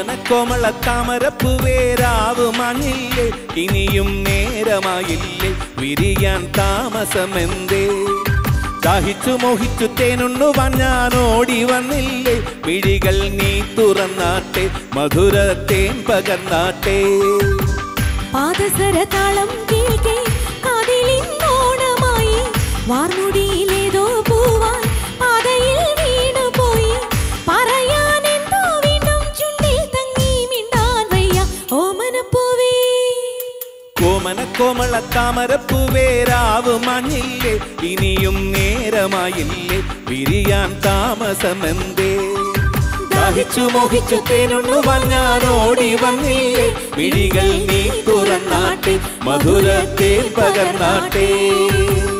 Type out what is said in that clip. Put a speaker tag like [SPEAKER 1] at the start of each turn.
[SPEAKER 1] കോമന താമരപ്പുവേരാവ് മഞ്ഞില്ലേ ഇനിയും നേരമായില്ലേ വിരിയാൻ താമസമെന്തേ ദാഹിച്ചു മോഹിച്ചു തേനുണ്ണുവാൻ ഞാൻ ഓടി വന്നില്ലേ മിഴികൾ നീ തുറന്നാട്ടെ മധുരത്തേൻ പകർന്നാട്ടെ
[SPEAKER 2] പാദസര താളം കേൾക്കെ കാതിലിൻ ഓണമായി വാർമുടിയിലേതോ പൂവാൻ പാതയിൽ വീണുപോയി പറയാൻ എന്തോ വീണ്ടും ചുണ്ടിൽ തങ്ങി മിണ്ടാൻ വയ്യ ഓമനപ്പൂവേ
[SPEAKER 1] കോമന കോമള താമരപ്പുവേരാവ് മഞ്ഞില്ലേ ഇനിയും നേരമായില്ലേ വിരിയാൻ താമസമെന്തേ ദാഹിച്ചു മോഹിച്ചു തേനുണ്ണുവാൻ ഞാൻ ഓടി വന്നില്ലേ മിഴികൾ നീ തുറന്നാട്ടെ മധുരത്തേൻ പകർന്നാട്ടെ